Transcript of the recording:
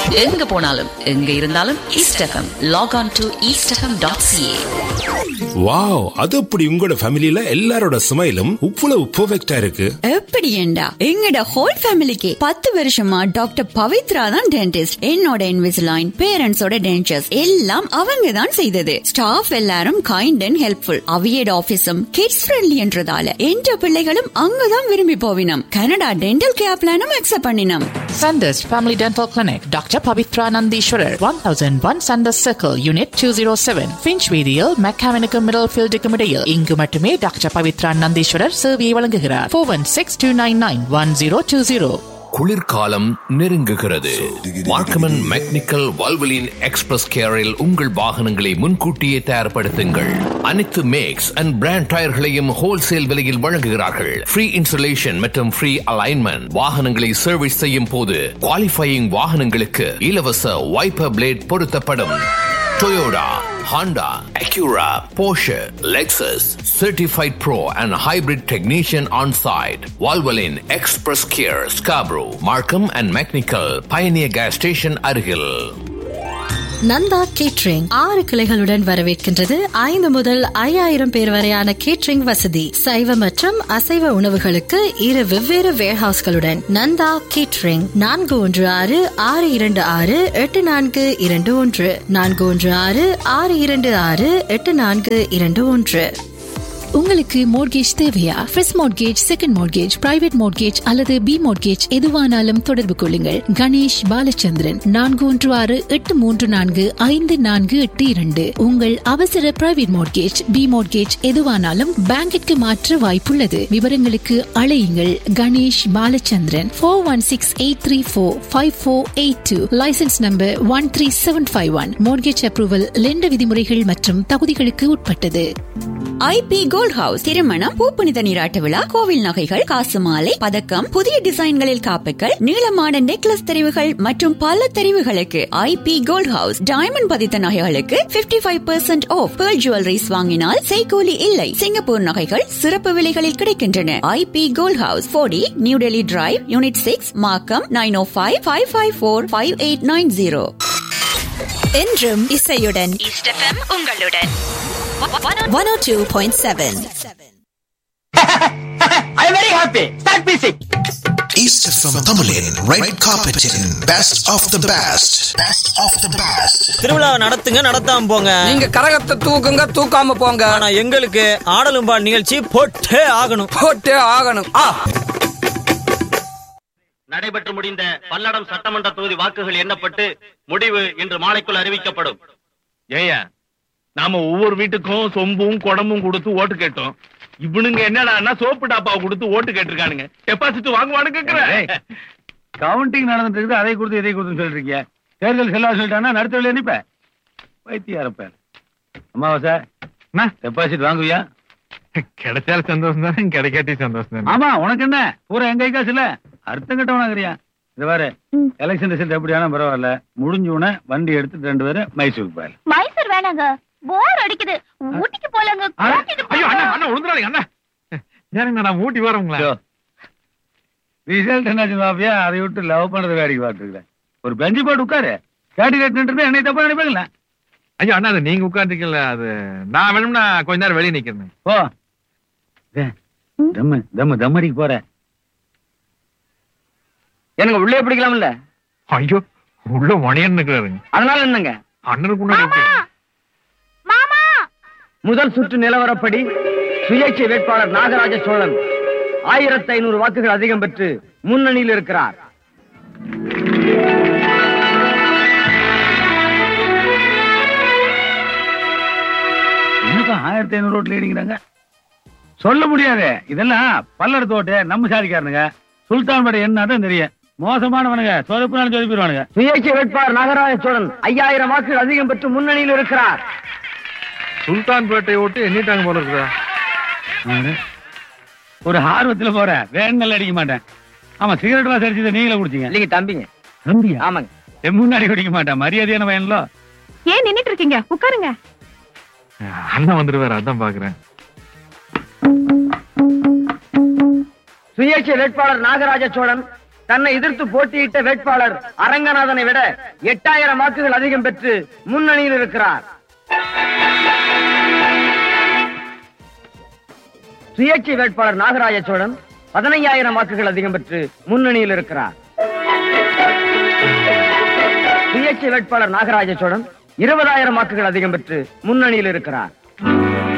எங்க போனாலும் எங்க இருந்தாலும் East FM log on to East FM dot CA wow அது அப்படி உங்களோட ஃபேமிலில எல்லாரோட ஸ்மைலும் இவ்வளவு பெர்ஃபெக்ட்டா இருக்கு எப்படி ஏண்டா எங்கட ஹோல் ஃபேமிலிக்கு பத்து வருஷமா டாக்டர் பவித்ரா தான் டென்டிஸ்ட் என்னோட இன்விசிலைன் பேரண்ட்ஸோட டென்டர்ஸ் எல்லாம் அவங்க தான் செய்தது ஸ்டாஃப் எல்லாரும் கைண்ட் அண்ட் ஹெல்ப்ஃபுல் அவியட் ஆபீஸும் கிட்ஸ் ஃப்ரெண்ட்லி என்றதால என்ற பிள்ளைகளும் அங்கதான் விரும்பி போவினம் கனடா டென்டல் கேர் பிளானும் அக்செப்ட் பண்ணினோம் Sanders Family Dental Clinic, Dr. Pavitra Nandishwarar, 1001 Sanders Circle, Unit 207, Finchweedial, Mechanical Middlefield Decomedial. இங்கு மட்டுமே டாக்டர் பவித்ரா நந்தீஸ்வரர் சேவையை வழங்குகிறார் four one six two nine nine one zero two zero குளிர்காலம் நெருங்குகிறது மார்க்கமன் மெக்னிக்கல் வால்வலின் எக்ஸ்பிரஸ் கேரில் உங்கள் வாகனங்களை முன்கூட்டியே தயார்படுத்துங்கள் அனைத்து மேக்ஸ் அண்ட் பிராண்ட் டயர்களையும் ஹோல்சேல் விலையில் வழங்குகிறார்கள் ஃப்ரீ இன்ஸ்டலேஷன் மற்றும் ஃப்ரீ அலைன்மெண்ட் வாகனங்களை சர்வீஸ் செய்யும் போது குவாலிஃபையிங் வாகனங்களுக்கு இலவச வைப்பர் பிளேட் பொருத்தப்படும் Toyota, Honda, Acura, Porsche, Lexus, certified pro and hybrid technician on site. Valvoline Express Care, Scarborough, Markham and Mechanical, Pioneer Gas Station Argil. Nanda catering ஆறு கிளைகளுடன் வரவேற்கின்றது ஐந்து முதல் ஐயாயிரம் பேர் வரையான கேட்ரிங் வசதி சைவ மற்றும் அசைவ உணவுகளுக்கு இரு வெவ்வேறு வேர்ஹவுஸ்களுடன் நந்தா கேட்ரிங் நான்கு ஒன்று ஆறு ஆறு இரண்டு ஆறு எட்டு நான்கு இரண்டு ஒன்று நான்கு ஒன்று ஆறு ஆறு இரண்டு ஆறு எட்டு நான்கு இரண்டு ஒன்று உங்களுக்கு மோட்கேஜ் தேவையா first mortgage second mortgage private mortgage அல்லது பி மோட்கேஜ் எதுவானாலும் தொடர்பு கொள்ளுங்கள் கணேஷ் பாலச்சந்திரன் நான்கு ஒன்று ஆறு எட்டு மூன்று நான்கு ஐந்து நான்கு எட்டு இரண்டு உங்கள் அவசர பிரைவேட் மோட்கேஜ் பி மோட்கேஜ் எதுவானாலும் பேங்கிற்கு மாற்ற வாய்ப்புள்ளது விவரங்களுக்கு அழையுங்கள் Ganesh Balachandran four one six eight three four five four eight two licence number one three seven five one mortgage approval lender விதிமுறைகள் மற்றும் தகுதிகளுக்கு உட்பட்டது ஐபி கோல்ட் ஹவுஸ் திருமணம் பூப்புனித நீராட்ட விழா கோவில் நகைகள் காசு மாலை பதக்கம் புதிய டிசைன்களில் காப்புகள் நீளமான நெக்லஸ் தெரிவுகள் மற்றும் பல தெரிவுகளுக்கு ஐபி கோல்ட் ஹவுஸ் டைமண்ட் பதித்த நகைகளுக்கு 55% five percent off pearl jewellers வாங்கினால் செய்கூலி இல்லை சிங்கப்பூர் நகைகள் சிறப்பு விலைகளில் கிடைக்கின்றன ஐபி கோல்ட் ஹவுஸ் போடி New Delhi drive unit six Markham nine O five five five four five eight nine zero என்றும் இசையுடன் ஈஸ்ட் எஃப்எம் உங்களுடன் one O two point seven I'm very happy. Start music. East FM Tamilin, red carpeting, best of the best. Best of the best. திருவிழா நடத்துங்க நடத்தாம போங்க நீங்க கரகத்தை தூக்குங்க தூக்காம போங்க ஆனா எங்களுக்கு ஆடலும் பால் நிகழ்ச்சி போட்டே ஆகணும் போட்டே ஆகணும் ஆ நடைபெற்று முடிந்த பல்லடம் சட்டமன்ற தொகுதி வாக்குகள் எண்ணப்பட்டு முடிவு இன்று மாலைக்குள் அறிவிக்கப்படும் ஏயா நாம ஒவ்வொரு வீட்டுக்கும் சொம்பும் குடமும் கொடுத்து ஓட்டு கேட்டோம் இவனுங்க என்னடான்னா சோப்பு டாப்பாவை கொடுத்து ஓட்டு கேட்டிருக்கானுங்க டெபாசிட் வாங்குவானு கேக்குறேன் கவுண்டிங் நடந்துட்டு இருக்குது அதை கொடுத்து இதை கொடுத்து சொல்லிட்டு இருக்கீங்க தேர்தல் செல்லாத சொல்லிட்டானா நடத்தவில்லை நிப்ப வைத்தியாரப்ப அம்மாவாசை டெபாசிட் வாங்குவியா கிடைச்சாலும் சந்தோஷம் தானே கிடைக்காட்டி சந்தோஷம் தானே ஆமா உனக்கு என்ன பூரா எங்க கை காசு இல்ல அர்த்தம் கட்டவனாங்கிறியா இது பாரு எலெக்ஷன் ரிசல்ட் எப்படி ஆனா பரவாயில்ல முடிஞ்ச உடனே வண்டி எடுத்துட்டு ரெண்டு பேரும் மைசூருக்கு போயிரு மைசூர் வேணாங்க போர் அடிக்குது ஊட்டிக்கு போலாங்க கூட்டிட்டு ஐயோ அண்ணா போங்க. அண்ணா உழுந்துறாங்க அண்ணா ஏனுங்க நான் ஊட்டி வரவங்களா ரிசல்ட் என்னாச்சு பாப்பியா அதை விட்டு லவ் பண்றது வேடிக்கை பார்த்துருக்கேன் ஒரு பெஞ்சு போட்டு உட்காரு கேண்டிடேட் நின்று என்னை தப்பா நினைப்பாங்களா ஐயோ அண்ணா அது நீங்க உட்காந்துருக்கல அது நான் வேணும்னா கொஞ்ச நேரம் வெளியே நிக்கிறேன் போ டேய், தம்மு தம்மு தம்மடிக்கு போற எனக்கு உள்ளே பிடிக்கலாம்ல ஐயோ உள்ள மணியன் இருக்கிறாருங்க அதனால என்னங்க அண்ணனுக்கு முன்னாடி எப்படி? முதல் சுற்று நிலவரப்படி சுயேட்சை வேட்பாளர் நாகராஜ சோழன் ஆயிரத்தி ஐநூறு வாக்குகள் அதிகம் பெற்று முன்னணியில் இருக்கிறார் என்னப்பா ஆயிரத்தி ஐநூறு ரோட்ல ஏடிக்கிறாங்க சொல்ல முடியாது இதெல்லாம் பல்லடத்து ஓட்டு நம்ம சாதிக்காரனுங்க சுல்தான் படை என்னதான் தெரியும் மோசமானவனுங்க சொதப்புனாலும் சொதப்பிடுவானுங்க சுயேட்சை வேட்பாளர் நாகராஜ சோழன் ஐயாயிரம் வாக்குகள் அதிகம் பெற்று முன்னணியில் இருக்கிறார் சுல்தான்பேட்டை ஓட்டு எண்ணிட்டாங்க போல இருக்குதா ஆடு. ஒரு ஆர்வத்துல போற வேணுங்கள் அடிக்க மாட்டேன் ஆமா சிகரெட் வாசம் அடிச்சதை நீங்களே குடிச்சீங்க இல்லைங்க தம்பிங்க தம்பியா ஆமாங்க என் முன்னாடி குடிக்க மாட்டேன் மரியாதையான வயன்லோ ஏன் நின்னுட்டு இருக்கீங்க உட்காருங்க அண்ணன் வந்துருவாரு அதான் பாக்குறேன் சுயேட்சை வேட்பாளர் நாகராஜ சோழன் தன்னை எதிர்த்து போட்டியிட்ட வேட்பாளர் அரங்கநாதனை விட எட்டாயிரம் வாக்குகள் அதிகம் பெற்று முன்னணியில் இருக்கிறார் சுயேட்சை வேட்பாளர் நாகராஜ சோழன் பதினையாயிரம் வாக்குகள் அதிகம் பெற்று முன்னணியில் இருக்கிறார் சுயேட்சை வேட்பாளர் நாகராஜ சோழன் இருபதாயிரம் வாக்குகள் அதிகம் பெற்று முன்னணியில் இருக்கிறார்